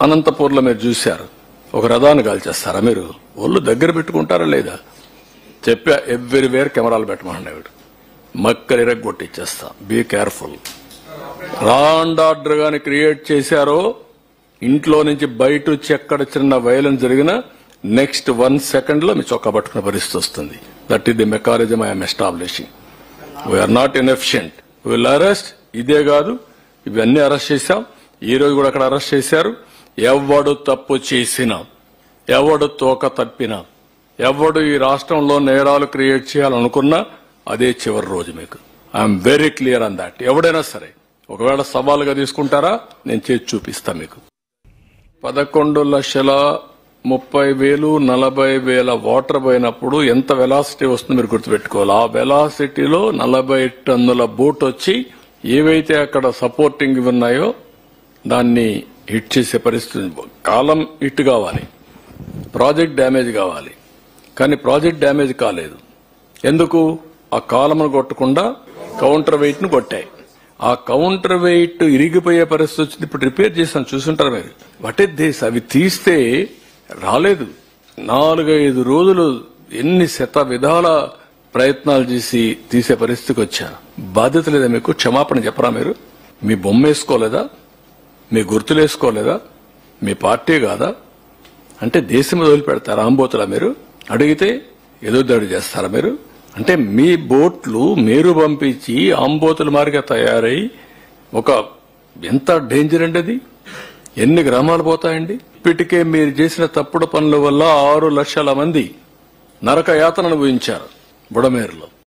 అనంతపూర్లో మీరు చూశారు ఒక రథాన్ని కాల్చేస్తారా మీరు ఒళ్ళు దగ్గర పెట్టుకుంటారా లేదా చెప్పా ఎవ్రీవేర్ కెమెరాలు పెట్టమన్నాడు మక్కలు ఇరగొట్టిచ్చేస్తా బీ కేర్ఫుల్ రాండ్ ఆర్డర్ గాని క్రియేట్ చేశారో ఇంట్లో నుంచి బయట వచ్చి ఎక్కడ చిన్న వైలెన్స్ జరిగినా నెక్స్ట్ వన్ సెకండ్ లో మీ చొక్కా పట్టుకునే పరిస్థితి వస్తుంది that is the mechanism I'm establishing we're not inefficient will arrest ఇదే కాదు ఇవన్నీ అరెస్ట్ చేశాం ఈ రోజు కూడా అక్కడ అరెస్ట్ చేశారు ఎవడు తప్పు చేసినా ఎవడు తోక తప్పినా ఎవడు ఈ రాష్ట్రంలో నేరాలు క్రియేట్ చేయాలనుకున్నా అదే చివరి రోజు మీకు I'm very clear on that ఎవడైనా సరే ఒకవేళ సవాలుగా తీసుకుంటారా నేను చేసి చూపిస్తా మీకు పదకొండు లక్షల ముప్పై వేలు నలభై వేల వాటర్ పోయినప్పుడు ఎంత వెలాసిటీ వస్తుందో మీరు గుర్తుపెట్టుకోవాలి ఆ వెలాసిటీలో నలభై టన్నుల బోట్ వచ్చి ఏవైతే అక్కడ సపోర్టింగ్ ఇవి ఉన్నాయో దాన్ని హిట్ చేసే పరిస్థితి కాలం హిట్ కావాలి ప్రాజెక్ట్ డ్యామేజ్ కావాలి కానీ ప్రాజెక్ట్ డ్యామేజ్ కాలేదు ఎందుకు ఆ కాలమును కొట్టకుండా కౌంటర్ వెయిట్ ను కొట్టాయి ఆ కౌంటర్ వెయిట్ ఇరిగిపోయే పరిస్థితి వచ్చింది ఇప్పుడు రిపేర్ చేసాను చూసుంటారు మీరు వాట్ ఇస్ దిస్ అవి తీస్తే రాలేదు నాలుగైదు రోజులు ఎన్ని శత విధాల ప్రయత్నాలు చేసి తీసే పరిస్థితికి వచ్చా బాధ్యత లేదా మీకు క్షమాపణ చెప్పరా మీరు మీ బొమ్మ వేసుకోలేదా మీ గుర్తులు వేసుకోలేదా మీ పార్టీ కాదా అంటే దేశం వదిలిపెడతారా ఆంబోతులా మీరు అడిగితే ఏదో దాడి చేస్తారా మీరు అంటే మీ బోట్లు మీరు పంపించి ఆంబోతుల మారిగా తయారై ఒక ఎంత డేంజర్ అండి అది ఎన్ని గ్రామాలు పోతాయండి ఇప్పటికే మీరు చేసిన తప్పుడు పనుల వల్ల ఆరు లక్షల మంది నరక యాతన అనుభవించారు బుడమేరులో